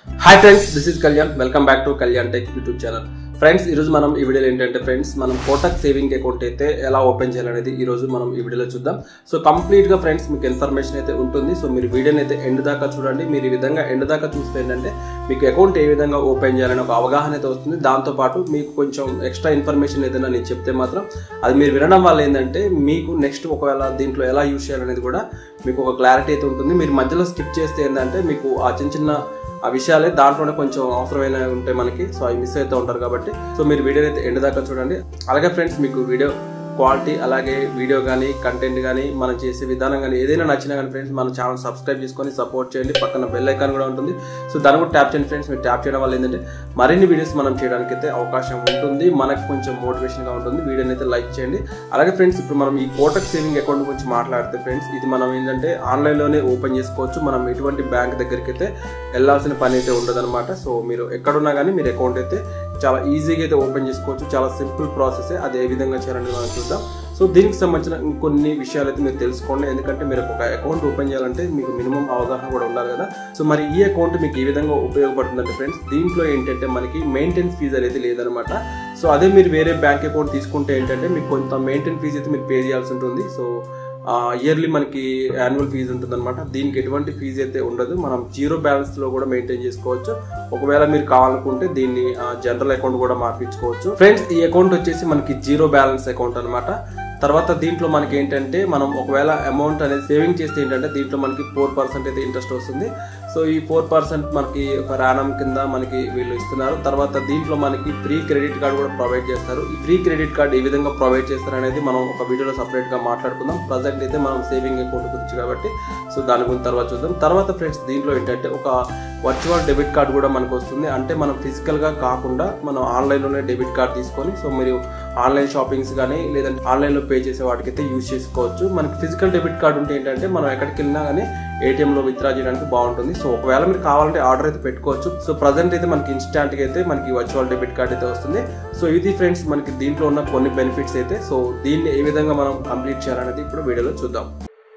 hi friends this is Kalyan welcome back to Kalyan tech YouTube channel friends ఈరోజు మనం ఈ వీడియోలో ఏంటంటే ఫ్రెండ్స్ మనం కోటక్ సేవింగ్ అకౌంట్ అయితే ఎలా ఓపెన్ చేయాలనేది ఈ రోజు మనం ఈ వీడియోలో చూద్దాం సో కంప్లీట్ గా ఫ్రెండ్స్ మీకు ఇన్ఫర్మేషన్ అయితే ఉంటుంది సో మీరు వీడియోని అయితే ఎండ్ దాకా చూడండి మీరు ఈ విధంగా ఎండ్ దాకా చూస్తే ఏంటంటే మీకు అకౌంట్ ఏ విధంగా ఓపెన్ చేయాలని ఒక అవగాహన అయితే వస్తుంది దాంతోపాటు మీకు కొంచెం ఎక్స్ట్రా ఇన్ఫర్మేషన్ ఏదైనా నేను చెప్తే మాత్రం అది మీరు వినడం వల్ల ఏంటంటే మీకు నెక్స్ట్ ఒకవేళ దీంట్లో ఎలా యూజ్ చేయాలనేది కూడా మీకు ఒక క్లారిటీ అయితే ఉంటుంది మీరు మధ్యలో స్కిప్ చేస్తే ఏంటంటే మీకు ఆ చిన్న చిన్న ఆ విషయాలే దాంట్లోనే కొంచెం అవసరమైన ఉంటాయి మనకి సో అవి మిస్ అవుతూ ఉంటారు కాబట్టి సో మీరు వీడియో అయితే ఎండ్ దాకా చూడండి అలాగే ఫ్రెండ్స్ మీకు వీడియో క్వాలిటీ అలాగే వీడియో కానీ కంటెంట్ కానీ మనం చేసే విధానం కానీ ఏదైనా నచ్చినా కానీ ఫ్రెండ్స్ మన ఛానల్ సబ్స్క్రైబ్ చేసుకొని సపోర్ట్ చేయండి పక్కన బెల్ ఐకాన్ కూడా ఉంటుంది సో దాన్ని కూడా ట్యాప్ చేయండి ఫ్రెండ్స్ మీరు ట్యాప్ చేయడం వల్ల ఏంటంటే మరిన్ని వీడియోస్ మనం చేయడానికి అయితే అవకాశం ఉంటుంది మనకు కొంచెం మోటివేషన్గా ఉంటుంది వీడియోని అయితే లైక్ చేయండి అలాగే ఫ్రెండ్స్ ఇప్పుడు మనం ఈ కోటక్ సేవింగ్ అకౌంట్ గురించి మాట్లాడితే ఫ్రెండ్స్ ఇది మనం ఏంటంటే ఆన్లైన్లోనే ఓపెన్ చేసుకోవచ్చు మనం ఎటువంటి బ్యాంక్ దగ్గరికి అయితే వెళ్ళాల్సిన పని అయితే ఉండదన్నమాట సో మీరు ఎక్కడున్నా కానీ మీరు అకౌంట్ అయితే చాలా ఈజీగా అయితే ఓపెన్ చేసుకోవచ్చు చాలా సింపుల్ ప్రాసెస్ అది ఏ విధంగా చేయాలని మనం చూద్దాం సో దీనికి సంబంధించిన ఇంకొన్ని విషయాలు అయితే మీరు తెలుసుకోండి ఎందుకంటే మీరు ఒక అకౌంట్ ఓపెన్ చేయాలంటే మీకు మినిమం అవగాహన కూడా ఉండాలి కదా సో మరి ఈ అకౌంట్ మీకు ఏ విధంగా ఉపయోగపడుతుందంటే ఫ్రెండ్స్ దీంట్లో ఏంటంటే మనకి మెయింటెనెన్స్ ఫీజు అనేది లేదనమాట సో అదే మీరు వేరే బ్యాంక్ అకౌంట్ తీసుకుంటే ఏంటంటే మీకు కొంత మెయింటెనెన్స్ ఫీజు అయితే మీరు పే చేయాల్సి ఉంటుంది సో ఇయర్లీ మనకి యాన్యువల్ ఫీజు ఉంటుంది అనమాట దీనికి ఎటువంటి ఫీజు అయితే ఉండదు మనం జీరో బ్యాలెన్స్ లో కూడా మెయింటైన్ చేసుకోవచ్చు ఒకవేళ మీరు కావాలనుకుంటే దీన్ని జనరల్ అకౌంట్ కూడా మార్పించుకోవచ్చు ఫ్రెండ్స్ ఈ అకౌంట్ వచ్చేసి మనకి జీరో బ్యాలెన్స్ అకౌంట్ అనమాట తర్వాత దీంట్లో మనకి ఏంటంటే మనం ఒకవేళ అమౌంట్ అనేది సేవింగ్ చేస్తే ఏంటంటే దీంట్లో మనకి ఫోర్ పర్సెంట్ అయితే ఇంట్రెస్ట్ వస్తుంది సో ఈ ఫోర్ పర్సెంట్ మనకి ఒక రాణం కింద మనకి వీళ్ళు ఇస్తున్నారు తర్వాత దీంట్లో మనకి ఫ్రీ క్రెడిట్ కార్డ్ కూడా ప్రొవైడ్ చేస్తారు ఈ ఫ్రీ క్రెడిట్ కార్డ్ ఏ విధంగా ప్రొవైడ్ చేస్తారు అనేది మనం ఒక వీడియోలో సపరేట్ గా మాట్లాడుకుందాం ప్రజెంట్ అయితే మనం సేవింగ్ అకౌంట్ గురించి కాబట్టి సో దాని గురించి తర్వాత చూద్దాం తర్వాత ఫ్రెండ్స్ దీంట్లో ఏంటంటే ఒక వర్చువల్ డెబిట్ కార్డ్ కూడా మనకు వస్తుంది అంటే మనం ఫిజికల్ గా కాకుండా మనం ఆన్లైన్లోనే డెబిట్ కార్డ్ తీసుకొని సో మీరు ఆన్లైన్ షాపింగ్స్ కానీ లేదంటే ఆన్లైన్లో పే చేసే వాటికైతే యూజ్ చేసుకోవచ్చు మనకి ఫిజికల్ డెబిట్ కార్డ్ ఉంటే ఏంటంటే మనం ఎక్కడికి వెళ్ళినా కానీ ఏటీఎంలో విత్డ్రా చేయడానికి బాగుంటుంది సో ఒకవేళ మీరు కావాలంటే ఆర్డర్ అయితే పెట్టుకోవచ్చు సో ప్రజెంట్ అయితే మనకి ఇన్స్టాంట్గా అయితే మనకి వర్చువల్ డెబిట్ కార్డ్ అయితే వస్తుంది సో ఇది ఫ్రెండ్స్ మనకి దీంట్లో ఉన్న కొన్ని బెనిఫిట్స్ అయితే సో దీన్ని ఏ విధంగా మనం కంప్లీట్ చేయాలనేది ఇప్పుడు వీడియోలో చూద్దాం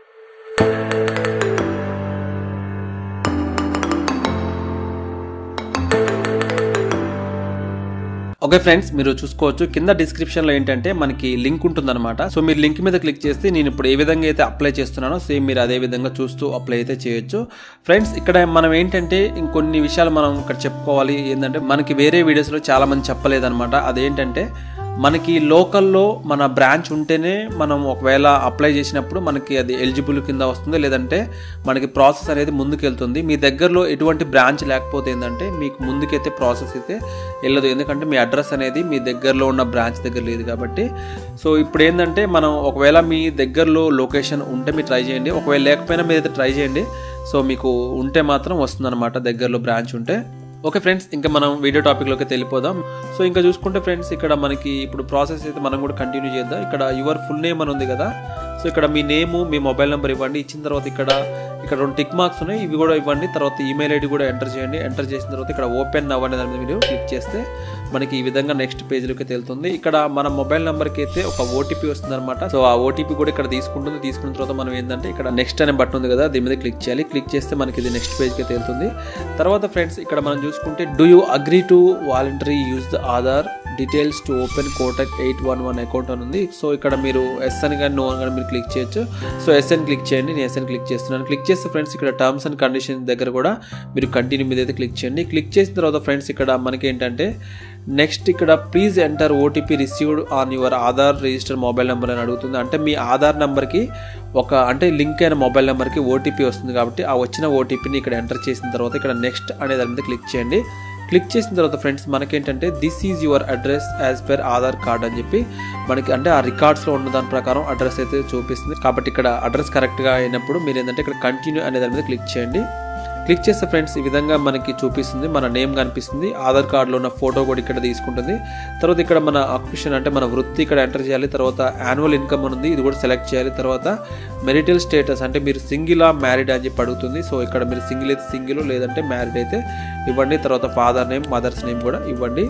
ఓకే ఫ్రెండ్స్ మీరు చూసుకోవచ్చు కింద డిస్క్రిప్షన్లో ఏంటంటే మనకి లింక్ ఉంటుందన్నమాట సో మీరు లింక్ మీద క్లిక్ చేస్తే నేను ఇప్పుడు ఏ విధంగా అయితే అప్లై చేస్తున్నానో సేమ్ మీరు అదే విధంగా చూస్తూ అప్లై అయితే చేయొచ్చు ఫ్రెండ్స్ ఇక్కడ మనం ఏంటంటే ఇంకొన్ని విషయాలు మనం ఇక్కడ చెప్పుకోవాలి ఏంటంటే మనకి వేరే వీడియోస్లో చాలా మంది చెప్పలేదన్నమాట అదేంటంటే మనకి లోకల్లో మన బ్రాంచ్ ఉంటేనే మనం ఒకవేళ అప్లై చేసినప్పుడు మనకి అది ఎలిజిబుల్ కింద వస్తుంది లేదంటే మనకి ప్రాసెస్ అనేది ముందుకు వెళ్తుంది మీ దగ్గరలో ఎటువంటి బ్రాంచ్ లేకపోతే ఏంటంటే మీకు ముందుకైతే ప్రాసెస్ అయితే వెళ్ళదు ఎందుకంటే మీ అడ్రస్ అనేది మీ దగ్గరలో ఉన్న బ్రాంచ్ దగ్గర లేదు కాబట్టి సో ఇప్పుడు ఏంటంటే మనం ఒకవేళ మీ దగ్గరలో లొకేషన్ ఉంటే మీరు ట్రై చేయండి ఒకవేళ లేకపోయినా మీరు అయితే ట్రై చేయండి సో మీకు ఉంటే మాత్రం వస్తుందన్నమాట దగ్గరలో బ్రాంచ్ ఉంటే ఓకే ఫ్రెండ్స్ ఇంకా మనం వీడియో టాపిక్లోకి వెళ్ళిపోదాం సో ఇంకా చూసుకుంటే ఫ్రెండ్స్ ఇక్కడ మనకి ఇప్పుడు ప్రాసెస్ అయితే మనం కూడా కంటిన్యూ చేద్దాం ఇక్కడ యువర్ ఫుల్ నేమ్ అని ఉంది కదా సో ఇక్కడ మీ నేము మీ మొబైల్ నెంబర్ ఇవ్వండి ఇచ్చిన తర్వాత ఇక్కడ ఇక్కడ రెండు టిక్ మార్క్స్ ఉన్నాయి ఇవి కూడా ఇవ్వండి తర్వాత ఈమెయిల్ ఐడి కూడా ఎంటర్ చేయండి ఎంటర్ చేసిన తర్వాత ఇక్కడ ఓపెన్ అవ్వండి దాని మీద మీరు క్లిక్ చేస్తే మనకి ఈ విధంగా నెక్స్ట్ పేజ్లోకి వెళ్తుంది ఇక్కడ మన మొబైల్ నెంబర్కి అయితే ఒక ఓటీపీ వస్తుంది అనమాట సో ఆ ఓటీపీ కూడా ఇక్కడ తీసుకుంటుంది తీసుకున్న తర్వాత మనం ఏంటంటే ఇక్కడ నెక్స్ట్ అనే బటన్ ఉంది కదా దీని మీద క్లిక్ చేయాలి క్లిక్ చేస్తే మనకి ఇది నెక్స్ట్ పేజ్కి అయితే వెళ్తుంది తర్వాత ఫ్రెండ్స్ ఇక్కడ మనం చూసుకుంటే do you agree to voluntary use the Aadhaar details to open Kotak eight one one account అని ఉంది సో ఇక్కడ మీరు ఎస్ అని కానీ నో అని కానీ మీరు క్లిక్ చేయొచ్చు సో ఎస్ అని క్లిక్ చేయండి నేను ఎస్ అని క్లిక్ చేస్తున్నాను క్లిక్ చేస్తే ఫ్రెండ్స్ ఇక్కడ టర్మ్స్ అండ్ కండిషన్స్ దగ్గర కూడా మీరు కంటిన్యూ మీద అయితే క్లిక్ చేయండి క్లిక్ చేసిన తర్వాత ఫ్రెండ్స్ ఇక్కడ మనకి ఏంటంటే నెక్స్ట్ ఇక్కడ please enter OTP received on your Aadhaar register mobile number అని అడుగుతుంది అంటే మీ ఆధార్ నెంబర్కి ఒక అంటే లింక్ అయిన మొబైల్ నెంబర్కి ఓటీపీ వస్తుంది కాబట్టి ఆ వచ్చిన ఓటీపీని ఇక్కడ ఎంటర్ చేసిన తర్వాత ఇక్కడ నెక్స్ట్ అనే దాని మీద క్లిక్ చేయండి క్లిక్ చేసిన తర్వాత ఫ్రెండ్స్ మనకేంటంటే this is your address as per Aadhaar card అని చెప్పి మనకి అంటే ఆ రికార్డ్స్లో ఉన్న దాని ప్రకారం అడ్రస్ అయితే చూపిస్తుంది కాబట్టి ఇక్కడ అడ్రస్ కరెక్ట్గా అయినప్పుడు మీరు ఏంటంటే ఇక్కడ కంటిన్యూ అనే దాని మీద క్లిక్ చేయండి క్లిక్ చేస్తే ఫ్రెండ్స్ ఈ విధంగా మనకి చూపిస్తుంది మన నేమ్ కనిపిస్తుంది ఆధార్ కార్డులో ఉన్న ఫోటో కూడా ఇక్కడ తీసుకుంటుంది తర్వాత ఇక్కడ మన ఆక్యుపేషన్ అంటే మన వృత్తి ఇక్కడ ఎంటర్ చేయాలి తర్వాత యాన్యువల్ ఇన్కమ్ ఉంది ఇది కూడా సెలెక్ట్ చేయాలి తర్వాత మెరిటల్ స్టేటస్ అంటే మీరు సింగిల్ ఆ మ్యారీడ్ అని చెప్పి అడుగుతుంది సో ఇక్కడ మీరు సింగిల్ అయితే సింగిల్ లేదంటే మ్యారీడ్ అయితే ఇవ్వండి తర్వాత ఫాదర్ నేమ్ మదర్స్ నేమ్ కూడా ఇవ్వండి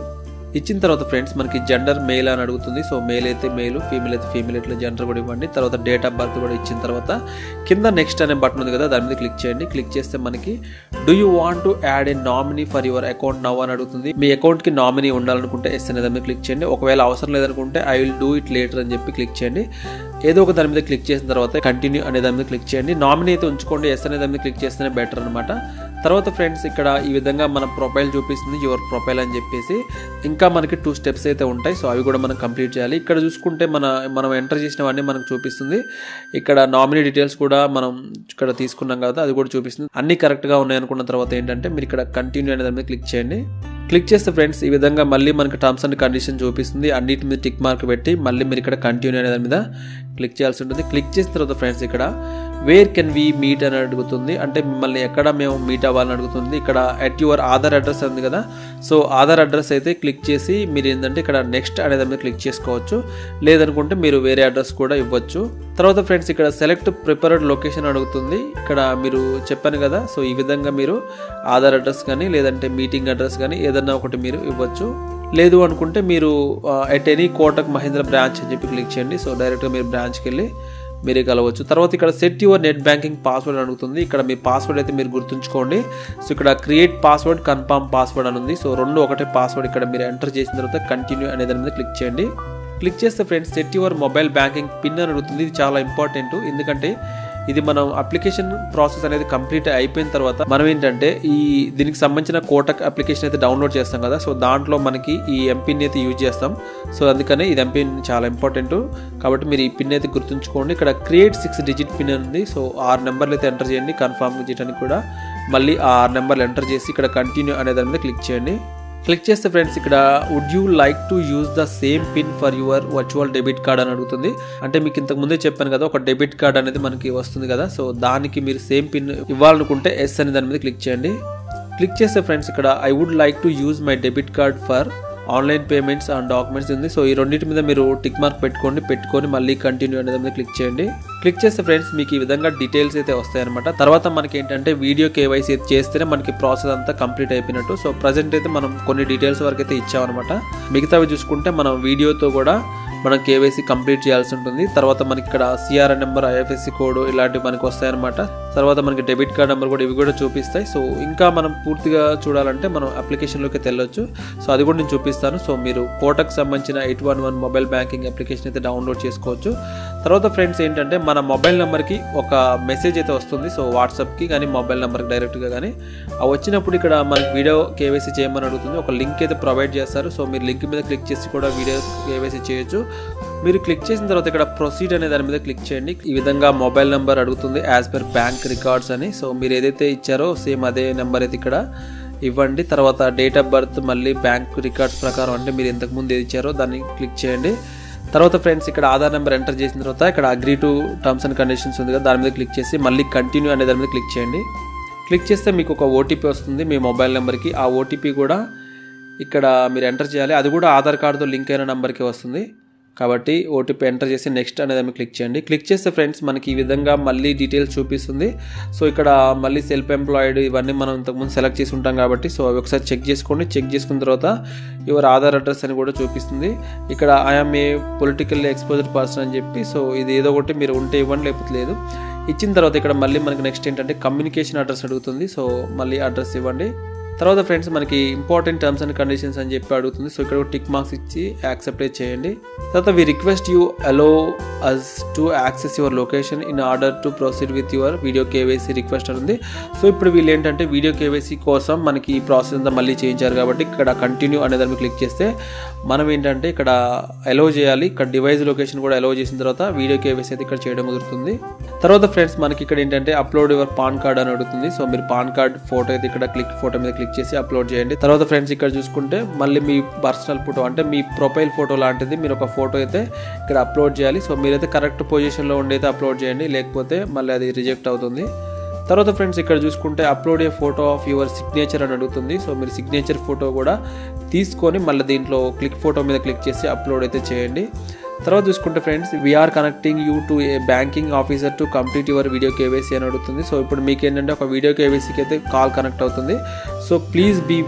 ఇచ్చిన తర్వాత ఫ్రెండ్స్ మనకి జెండర్ మేల్ అని అడుగుతుంది సో మేల్ అయితే మేల్ ఫీమేల్ అయితే ఫీమేల్ ఇట్లా జెండర్ కూడా ఇవ్వండి తర్వాత డేట్ ఆఫ్ బర్త్ కూడా ఇచ్చిన తర్వాత కింద నెక్స్ట్ అనే బటన్ ఉంది కదా దాని మీద క్లిక్ చేయండి క్లిక్ చేస్తే మనకి do you want to add a nominee for your account now అని అడుగుతుంది మీ అకౌంట్కి నామినీ ఉండాలనుకుంటే ఎస్ అనే దాని మీద క్లిక్ చేయండి ఒకవేళ అవసరం లేదనుకుంటే I will do it later అని చెప్పి క్లిక్ చేయండి ఏదో ఒక దాని మీద క్లిక్ చేసిన తర్వాత కంటిన్యూ అనే దాని మీద క్లిక్ చేయండి నామినీ అయితే ఉంచుకోండి ఎస్ అనే దాని మీద క్లిక్ చేస్తేనే బెటర్ అనమాట తర్వాత ఫ్రెండ్స్ ఇక్కడ ఈ విధంగా మన ప్రొఫైల్ చూపిస్తుంది యువర్ ప్రొఫైల్ అని చెప్పేసి ఇంకా మనకి టూ స్టెప్స్ అయితే ఉంటాయి సో అవి కూడా మనం కంప్లీట్ చేయాలి ఇక్కడ చూసుకుంటే మన మనం ఎంటర్ చేసినవన్నీ మనకు చూపిస్తుంది ఇక్కడ నామినీ డీటెయిల్స్ కూడా మనం ఇక్కడ తీసుకున్నాం కదా అది కూడా చూపిస్తుంది అన్ని కరెక్ట్గా ఉన్నాయి అనుకున్న తర్వాత ఏంటంటే మీరు ఇక్కడ కంటిన్యూ అనే దాని మీద క్లిక్ చేయండి క్లిక్ చేస్తే ఫ్రెండ్స్ ఈ విధంగా మళ్ళీ మనకి టర్మ్స్ అండ్ కండిషన్ చూపిస్తుంది అన్నిటి మీద టిక్ మార్క్ పెట్టి మళ్ళీ మీరు ఇక్కడ కంటిన్యూ అనే దాని మీద క్లిక్ చేయాల్సి ఉంటుంది క్లిక్ చేసిన తర్వాత ఫ్రెండ్స్ ఇక్కడ వేర్ కెన్ వి మీట్ అని అడుగుతుంది అంటే మిమ్మల్ని ఎక్కడ మేము మీట్ అవ్వాలని అడుగుతుంది ఇక్కడ అట్ యువర్ ఆధార్ అడ్రస్ ఉంది కదా సో ఆధార్ అడ్రస్ అయితే క్లిక్ చేసి మీరు ఏంటంటే ఇక్కడ నెక్స్ట్ అనే దాని మీద క్లిక్ చేసుకోవచ్చు లేదనుకుంటే మీరు వేరే అడ్రస్ కూడా ఇవ్వచ్చు తర్వాత ఫ్రెండ్స్ ఇక్కడ సెలెక్ట్ ప్రిపేర్డ్ లొకేషన్ అడుగుతుంది ఇక్కడ మీరు చెప్పాను కదా సో ఈ విధంగా మీరు ఆధార్ అడ్రస్ కానీ లేదంటే మీటింగ్ అడ్రస్ కానీ ఏదన్నా ఒకటి మీరు ఇవ్వచ్చు లేదు అనుకుంటే మీరు at any Kotak Mahindra branch అని చెప్పి క్లిక్ చేయండి సో డైరెక్ట్గా మీరు బ్రాంచ్కి వెళ్ళి మీరే కలవచ్చు తర్వాత ఇక్కడ set your net banking password అడుగుతుంది ఇక్కడ మీ పాస్వర్డ్ అయితే మీరు గుర్తుంచుకోండి సో ఇక్కడ క్రియేట్ పాస్వర్డ్ కన్ఫర్మ్ పాస్వర్డ్ అని ఉంది సో రెండు ఒకటే పాస్వర్డ్ ఇక్కడ మీరు ఎంటర్ చేసిన తర్వాత కంటిన్యూ అనే దాని మీద క్లిక్ చేయండి క్లిక్ చేస్తే friends set your mobile banking pin అని అడుగుతుంది ఇది చాలా ఇంపార్టెంట్ ఎందుకంటే ఇది మనం అప్లికేషన్ ప్రాసెస్ అనేది కంప్లీట్ అయిపోయిన తర్వాత మనం ఏంటంటే ఈ దీనికి సంబంధించిన కోటక్ అప్లికేషన్ అయితే డౌన్లోడ్ చేస్తాం కదా సో దాంట్లో మనకి ఈ ఎంపిన్ అయితే యూజ్ చేస్తాం సో అందుకనే ఇది ఎంపిన్ చాలా ఇంపార్టెంట్ కాబట్టి మీరు ఈ పిన్ అయితే గుర్తుంచుకోండి ఇక్కడ క్రియేట్ సిక్స్ డిజిట్ పిన్ ఉంది సో ఆరు నెంబర్లు అయితే ఎంటర్ చేయండి కన్ఫర్మ్ చేయడానికి కూడా మళ్ళీ ఆ ఆరు నెంబర్లు ఎంటర్ చేసి ఇక్కడ కంటిన్యూ అనే దాని మీద క్లిక్ చేయండి క్లిక్ చేస్తే ఫ్రెండ్స్ ఇక్కడ would you like to use the same pin for your virtual debit card అని అడుగుతుంది అంటే మీకు ఇంతకు ముందే చెప్పాను కదా ఒక డెబిట్ కార్డ్ అనేది మనకి వస్తుంది కదా సో దానికి మీరు సేమ్ పిన్ ఇవ్వాలనుకుంటే ఎస్ అనే దాని మీద క్లిక్ చేయండి క్లిక్ చేస్తే ఫ్రెండ్స్ ఇక్కడ I would like to use my debit card for online payments and documents ఉంది సో ఈ రెండింటి మీద మీరు టిక్ మార్క్ పెట్టుకోండి పెట్టుకొని మళ్ళీ కంటిన్యూ అనే దాని మీద క్లిక్ చేయండి క్లిక్ చేస్తే ఫ్రెండ్స్ మీకు ఈ విధంగా డీటెయిల్స్ అయితే వస్తాయన్నమాట తర్వాత మనకి ఏంటంటే వీడియో కేవైసీ చేస్తేనే మనకి ప్రాసెస్ అంతా కంప్లీట్ అయిపోయినట్టు సో ప్రజెంట్ అయితే మనం కొన్ని డీటెయిల్స్ వరకు అయితే ఇచ్చామన్నమాట మిగతావి చూసుకుంటే మనం వీడియోతో కూడా మనం కేవైసీ కంప్లీట్ చేయాల్సి ఉంటుంది తర్వాత మనకి ఇక్కడ సిఆర్ నెంబర్ ఐఎఫ్ఎస్సి కోడ్ ఇలాంటివి మనకి వస్తాయన్నమాట తర్వాత మనకి డెబిట్ కార్డ్ నెంబర్ కూడా ఇవి కూడా చూపిస్తాయి సో ఇంకా మనం పూర్తిగా చూడాలంటే మనం అప్లికేషన్లోకి వెళ్ళొచ్చు సో అది కూడా నేను చూపిస్తాను సో మీరు కోటకు సంబంధించిన eight one one mobile banking application అయితే డౌన్లోడ్ చేసుకోవచ్చు తర్వాత ఫ్రెండ్స్ ఏంటంటే మన మొబైల్ నెంబర్కి ఒక మెసేజ్ అయితే వస్తుంది సో వాట్సాప్కి కానీ మొబైల్ నెంబర్కి డైరెక్ట్గా కానీ ఆ వచ్చినప్పుడు ఇక్కడ మనకి వీడియో కేవైసీ చేయమని అడుగుతుంది ఒక లింక్ అయితే ప్రొవైడ్ చేస్తారు సో మీరు లింక్ మీద క్లిక్ చేసి కూడా వీడియో కేవైసీ చేయొచ్చు మీరు క్లిక్ చేసిన తర్వాత ఇక్కడ ప్రొసీడ్ అనే దాని మీద క్లిక్ చేయండి ఈ విధంగా మొబైల్ నెంబర్ అడుగుతుంది యాజ్ పర్ బ్యాంక్ రికార్డ్స్ అని సో మీరు ఏదైతే ఇచ్చారో సేమ్ అదే నెంబర్ అయితే ఇక్కడ ఇవ్వండి తర్వాత డేట్ ఆఫ్ బర్త్ మళ్ళీ బ్యాంక్ రికార్డ్స్ ప్రకారం అంటే మీరు ఇంతకుముందు ఏది ఇచ్చారో దాన్ని క్లిక్ చేయండి తర్వాత ఫ్రెండ్స్ ఇక్కడ ఆధార్ నెంబర్ ఎంటర్ చేసిన తర్వాత ఇక్కడ agree to terms and conditions ఉంది కదా దాని మీద క్లిక్ చేసి మళ్ళీ కంటిన్యూ అనే దాని మీద క్లిక్ చేయండి క్లిక్ చేస్తే మీకు ఒక ఓటీపీ వస్తుంది మీ మొబైల్ నెంబర్కి ఆ ఓటీపీ కూడా ఇక్కడ మీరు ఎంటర్ చేయాలి అది కూడా ఆధార్ కార్డుతో లింక్ అయిన నెంబర్కి వస్తుంది కాబట్టి ఓటీపీ ఎంటర్ చేసి నెక్స్ట్ అనేది మీద క్లిక్ చేయండి క్లిక్ చేస్తే ఫ్రెండ్స్ మనకి ఈ విధంగా మళ్ళీ డీటెయిల్స్ చూపిస్తుంది సో ఇక్కడ మళ్ళీ సెల్ఫ్ ఎంప్లాయిడ్ ఇవన్నీ మనం ఇంతకుముందు సెలెక్ట్ చేసి ఉంటాం కాబట్టి సో అవి ఒకసారి చెక్ చేసుకోండి చెక్ చేసుకున్న తర్వాత యువర్ ఆధార్ అడ్రస్ అని కూడా చూపిస్తుంది ఇక్కడ I'm a political exposure person అని చెప్పి సో ఇది ఏదో ఒకటి మీరు ఉంటే ఇవ్వండి లేకపోతే లేదు ఇచ్చిన తర్వాత ఇక్కడ మళ్ళీ మనకి నెక్స్ట్ ఏంటంటే కమ్యూనికేషన్ అడ్రస్ అడుగుతుంది సో మళ్ళీ అడ్రస్ ఇవ్వండి తర్వాత ఫ్రెండ్స్ మనకి ఇంపార్టెంట్ టర్మ్స్ అండ్ కండిషన్స్ అని చెప్పి అడుగుతుంది సో ఇక్కడ టిక్ మార్క్స్ ఇచ్చి యాక్సెప్ట్ చేయండి తర్వాత we request you allow us to access your location in order to proceed with your video KYC request ఉంది సో ఇప్పుడు వీళ్ళు ఏంటంటే వీడియో కేవైసీ కోసం మనకి ఈ ప్రాసెస్ అంతా మళ్ళీ చేయించారు కాబట్టి ఇక్కడ కంటిన్యూ అనే దాన్ని క్లిక్ చేస్తే మనం ఏంటంటే ఇక్కడ అలో చేయాలి ఇక్కడ డివైస్ లొకేషన్ కూడా అలో చేసిన తర్వాత వీడియో కేవైసీ అయితే ఇక్కడ చేయడం కుదురుతుంది తర్వాత ఫ్రెండ్స్ మనకి ఇక్కడ ఏంటంటే అప్లోడ్ యువర్ పాన్ కార్డ్ అని అడుగుతుంది సో మీరు పాన్ కార్డ్ ఫోటో అయితే ఇక్కడ క్లిక్ ఫోటో మీద క్లిక్ చేసి అప్లోడ్ చేయండి తర్వాత ఫ్రెండ్స్ ఇక్కడ చూసుకుంటే మళ్ళీ మీ పర్సనల్ ఫోటో అంటే మీ ప్రొఫైల్ ఫోటో లాంటిది మీరు ఒక ఫోటో అయితే ఇక్కడ అప్లోడ్ చేయాలి సో మీరైతే కరెక్ట్ పొజిషన్లో ఉండి అయితే అప్లోడ్ చేయండి లేకపోతే మళ్ళీ అది రిజెక్ట్ అవుతుంది తర్వాత ఫ్రెండ్స్ ఇక్కడ చూసుకుంటే upload a photo of your signature అని అడుగుతుంది సో మీరు సిగ్నేచర్ ఫోటో కూడా తీసుకొని మళ్ళీ దీంట్లో క్లిక్ ఫోటో మీద క్లిక్ చేసి అప్లోడ్ అయితే చేయండి తర్వాత చూసుకుంటే friends we're connecting you to a banking officer to complete your video KYC అని అడుగుతుంది సో ఇప్పుడు మీకు ఏంటంటే ఒక వీడియో కేవైసీకి అయితే కాల్ కనెక్ట్ అవుతుంది so please be with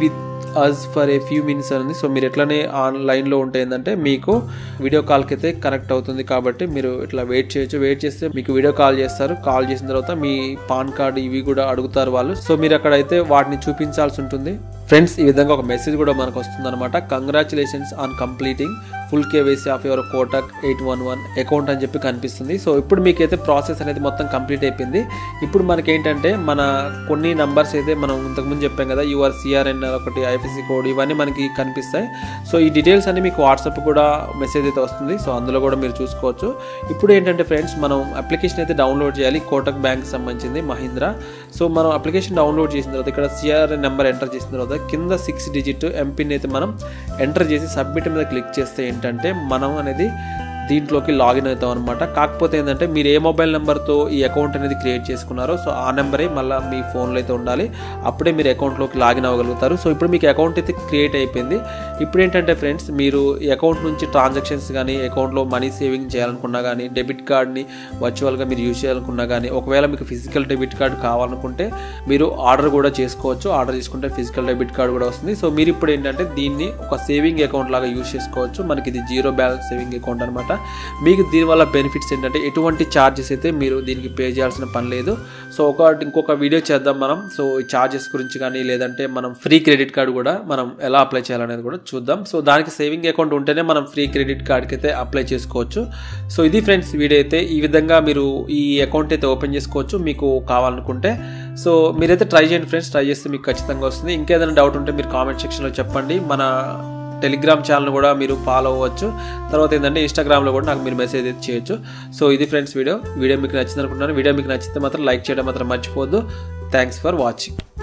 us for a few minutes అని సో మీరు ఎట్లనే ఆన్లైన్లో ఉంటే ఏంటంటే మీకు వీడియో కాల్కి అయితే కనెక్ట్ అవుతుంది కాబట్టి మీరు ఇట్లా వెయిట్ చేయొచ్చు వెయిట్ చేస్తే మీకు వీడియో కాల్ చేస్తారు కాల్ చేసిన తర్వాత మీ పాన్ కార్డ్ ఇవి కూడా అడుగుతారు వాళ్ళు సో మీరు అక్కడ అయితే వాటిని చూపించాల్సి ఉంటుంది ఫ్రెండ్స్ ఈ విధంగా ఒక మెసేజ్ కూడా మనకు వస్తుంది అనమాట congratulations on completing full KYC of your Kotak eight one one account అని చెప్పి కనిపిస్తుంది సో ఇప్పుడు మీకైతే ప్రాసెస్ అనేది మొత్తం కంప్లీట్ అయిపోయింది ఇప్పుడు మనకి ఏంటంటే మన కొన్ని నంబర్స్ అయితే మనం ఇంతకుముందు చెప్పాం కదా యువర్ సిఆర్ఎన్ ఒకటి ఐఎఫ్ఎస్సి కోడ్ ఇవన్నీ మనకి కనిపిస్తాయి సో ఈ డీటెయిల్స్ అన్ని మీకు వాట్సాప్ కూడా మెసేజ్ అయితే వస్తుంది సో అందులో కూడా మీరు చూసుకోవచ్చు ఇప్పుడు ఏంటంటే ఫ్రెండ్స్ మనం అప్లికేషన్ అయితే డౌన్లోడ్ చేయాలి కోటక్ బ్యాంక్ సంబంధించింది మహీంద్రా సో మనం అప్లికేషన్ డౌన్లోడ్ చేసిన తర్వాత ఇక్కడ సిఆర్ఎన్ నెంబర్ ఎంటర్ చేసిన తర్వాత కింద సిక్స్ డిజిట్ ఎంపిన్ అయితే మనం ఎంటర్ చేసి సబ్మిట్ మీద క్లిక్ చేస్తే ఏంటంటే మనం అనేది దీంట్లోకి లాగిన్ అవుతాం అనమాట కాకపోతే ఏంటంటే మీరు ఏ మొబైల్ నెంబర్తో ఈ అకౌంట్ అనేది క్రియేట్ చేసుకున్నారో సో ఆ నెంబరే మళ్ళీ మీ ఫోన్లో అయితే ఉండాలి అప్పుడే మీరు అకౌంట్లోకి లాగిన్ అవ్వగలుగుతారు సో ఇప్పుడు మీకు అకౌంట్ అయితే క్రియేట్ అయిపోయింది ఇప్పుడు ఏంటంటే ఫ్రెండ్స్ మీరు ఈ అకౌంట్ నుంచి ట్రాన్సాక్షన్స్ కానీ అకౌంట్లో మనీ సేవింగ్ చేయాలనుకున్నా కానీ డెబిట్ కార్డ్ని వర్చువల్గా మీరు యూజ్ చేయాలనుకున్నా కానీ ఒకవేళ మీకు ఫిజికల్ డెబిట్ కార్డ్ కావాలనుకుంటే మీరు ఆర్డర్ కూడా చేసుకోవచ్చు ఆర్డర్ చేసుకుంటే ఫిజికల్ డెబిట్ కార్డ్ కూడా వస్తుంది సో మీరు ఇప్పుడు ఏంటంటే దీన్ని ఒక సేవింగ్ అకౌంట్ లాగా యూజ్ చేసుకోవచ్చు మనకి ఇది జీరో బ్యాలెన్స్ సేవింగ్ అకౌంట్ అనమాట మీకు దీనివల్ల బెనిఫిట్స్ ఏంటంటే ఎటువంటి ఛార్జెస్ అయితే మీరు దీనికి పే చేయాల్సిన పని లేదు సో ఒక ఇంకొక వీడియో చేద్దాం మనం సో ఈ ఛార్జెస్ గురించి కానీ లేదంటే మనం ఫ్రీ క్రెడిట్ కార్డ్ కూడా మనం ఎలా అప్లై చేయాలనేది కూడా చూద్దాం సో దానికి సేవింగ్ అకౌంట్ ఉంటేనే మనం ఫ్రీ క్రెడిట్ కార్డ్కి అయితే అప్లై చేసుకోవచ్చు సో ఇది ఫ్రెండ్స్ వీడియో అయితే ఈ విధంగా మీరు ఈ అకౌంట్ అయితే ఓపెన్ చేసుకోవచ్చు మీకు కావాలనుకుంటే సో మీరైతే ట్రై చేయండి ఫ్రెండ్స్ ట్రై చేస్తే మీకు ఖచ్చితంగా వస్తుంది ఇంకేదైనా డౌట్ ఉంటే మీరు కామెంట్ సెక్షన్లో చెప్పండి మన టెలిగ్రామ్ ఛానల్ కూడా మీరు ఫాలో అవ్వచ్చు తర్వాత ఏంటంటే ఇన్స్టాగ్రామ్లో కూడా నాకు మీరు మెసేజ్ అయితే చేయొచ్చు సో ఇది ఫ్రెండ్స్ వీడియో వీడియో మీకు నచ్చింది అనుకుంటున్నాను వీడియో మీకు నచ్చితే మాత్రం లైక్ చేయడం మాత్రం మర్చిపోవద్దు థ్యాంక్స్ ఫర్ వాచింగ్